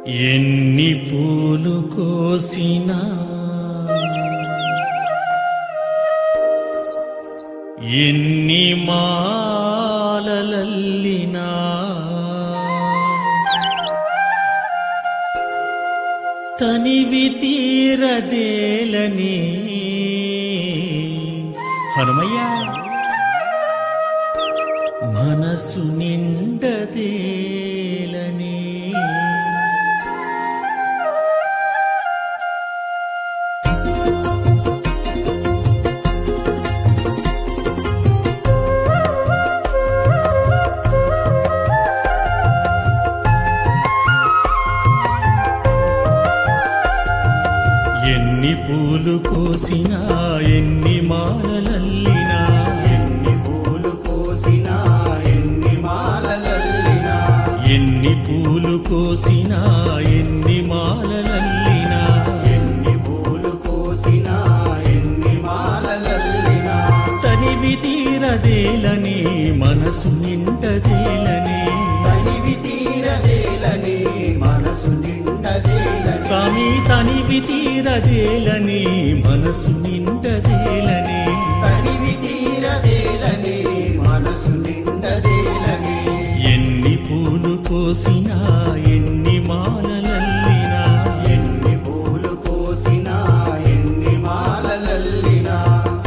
ఎన్ని పూలు కోసినా ఎన్ని మాలలల్లినా తనివి తీరదేలని హనుమయ్య మనసు నిండదేలని ఎన్ని పూలు కోసినా ఎన్ని మాలలల్లినా ఎన్ని పూలు కోసినా ఎన్ని మాలలల్లినా ఎన్ని పూలు కోసినా ఎన్ని మాలలల్లినా ఎన్ని పూలు కోసినా ఎన్ని మాలలల్లినా తనివి తీరదేలని మనసు నిండదేలని తనివి తీరదేలని మనసు నిండదేలని స్వామి తనివి తీరదేలని మనసు నిండదేలని తనివి తీరదేలని మనసు నిండదేలని ఎన్ని పూలు కోసినా ఎన్ని మాలలల్లినా ఎన్ని పూలు కోసినా ఎన్ని మాలలల్లినా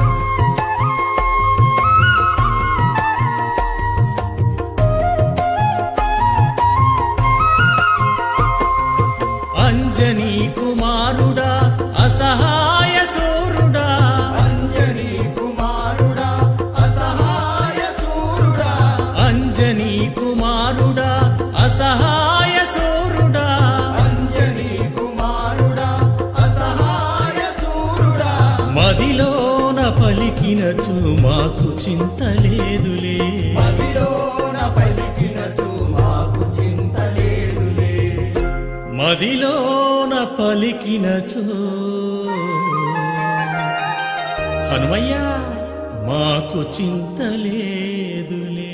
అంజనీ కుమారుడా అసహాయ సూరుడా అంజనీ కుమారుడా అసహాయ సూరుడా అంజనీ కుమారుడా అసహాయ సూరుడా అంజనీ కుమారుడా అసహాయ సూరుడా మదిలోన పలికినచు మాకు చింత లేదులే మదిలోన పలికినసు మాకు చింత లేదులే మదిలోన పలికినచు హనుమయ్య మాకు చింత లేదులే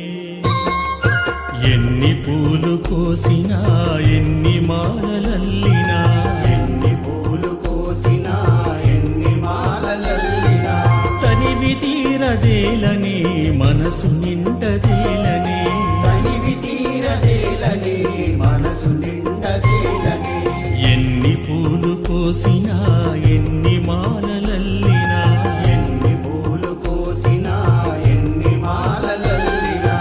ఎన్ని పూలు కోసినా ఎన్ని మాలలల్లినా ఎన్ని పూలు కోసినా ఎన్ని మాలలల్లినా తనివి తీరదేలని మనసు నిండదేలని తనివి తీరదేలని మనసు నిండదేలని ఎన్ని పూలు కోసినా ఎన్ని మాలలల్లినా ఎన్ని పూలు కోసినా ఎన్ని మాలలల్లినా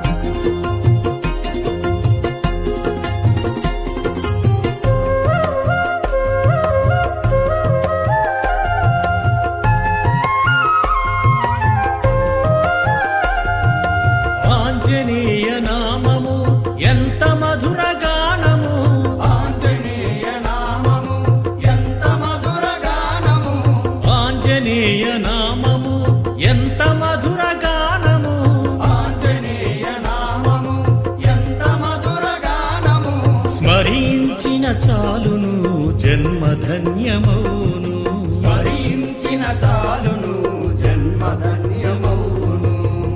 ఆంజనేయ నామము ఎంత మధుర గానము ఆంజనేయ నామము ఎంత మధుర గానము ఆంజనేయ నామము ఎంత మధుర గానము ఆంజనేయ నామము ఎంత మధుర గానము స్మరించిన చాలును జన్మధన్యమౌను స్మరించిన చాలును జన్మధన్యమౌను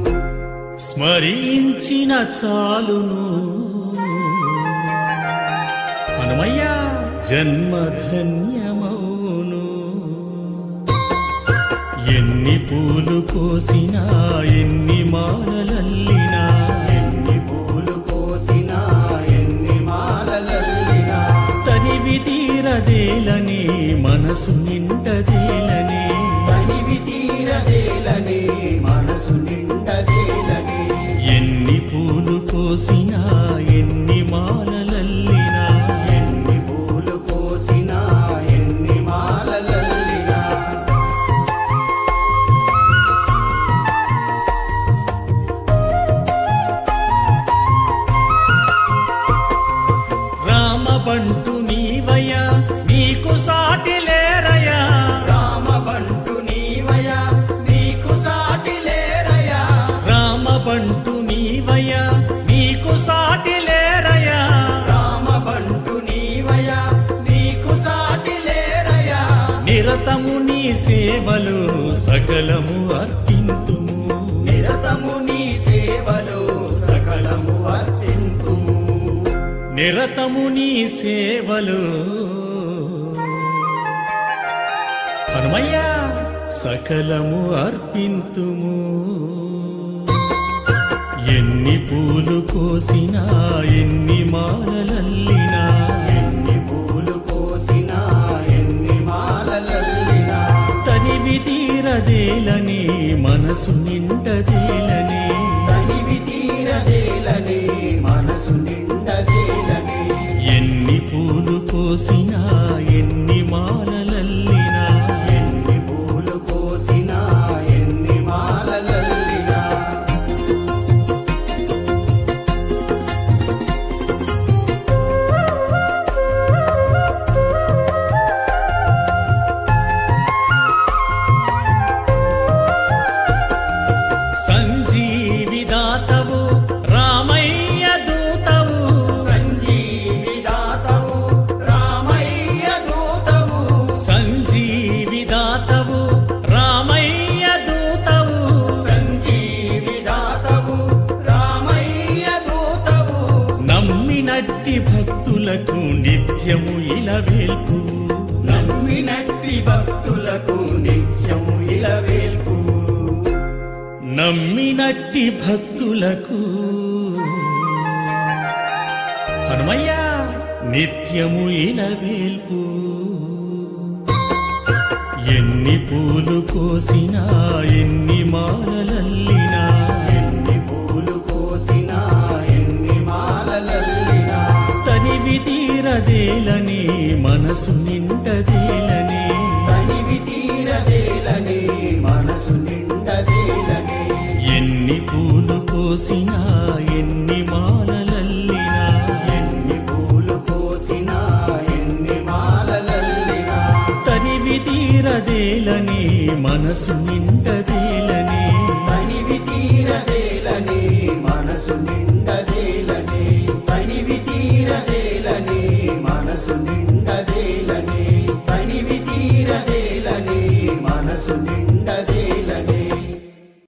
స్మరించిన చాలును హనుమయ్య జన్మధన్యమౌను ఎన్ని పూలు కోసినా ఎన్ని మాలలల్లినా ఎన్ని పూలు కోసినా ఎన్ని మాలలల్లినా తనివి తీరదేలని మనసు నిండదేలని తనివి తీరదేలని మనసు నిండదేలని ఎన్ని పూలు కోసినా ఎన్ని మాలలల్లినా ఎన్ని పూలు కోసినా ఎన్ని మాలలల్లినా రామబంటు నీవయ నీకు సాటి లేరయా రామబంటు నీవయ నీకు సాటి లేరయా రామబంటు నీవయ నీకు సాటి లేరయా రామబంటు నీవయ నీకు సాటి లేరయా నిరతము నీ సేవలు సకలము అర్పింతుము నిరతము నీ సేవలో సకలము అర్పింతుము నిరతము నీ సేవలు హనుమయ్యా సకలము అర్పింతుము ఎన్ని పూలు కోసినా ఎన్ని మాలలల్లినా ఎన్ని పూలు కోసినా ఎన్ని మాలలల్లినా తనివి తీరదేలని మనసు నిండదేలని తనివి తీరదేలని మనసు నిండదేలని ఎన్ని పూలు కోసినా ఎన్ని మాలలల్లినా ఎన్ని పూలు కోసినా ఎన్ని మాలలల్లినా సంజీవిదాతవు రామయ్య దూతవు సంజీవి దాతవు రామయ్య దూతవు సంజీవిదాతవు రామయ్య దూతవు సంజీవి దాతవు రామయ్య దూతవు నమ్మినట్టి భక్తులకు నిత్యము ఇలవేల్పు నమ్మినట్టి భక్తులకు నిత్యము ఇలవేల్పు నమ్మినట్టి భక్తులకు హనుమయ్య నిత్యము ఇలవేల్పు ఎన్ని పూలు కోసినా ఎన్ని మాలలల్లినా ఎన్ని పూలు కోసినా ఎన్ని మాలలల్లినా తనివి తీరదేలని మనసు నిండదేలని తనివి తీరదేలని మనసు నిండదేలని ఎన్ని పూలు కోసినా ఎన్ని మాలలల్లినా ఎన్ని పూలు కోసినా ఎన్ని మాలలల్లినా తనివి తీరదేలని మనసు నిండదే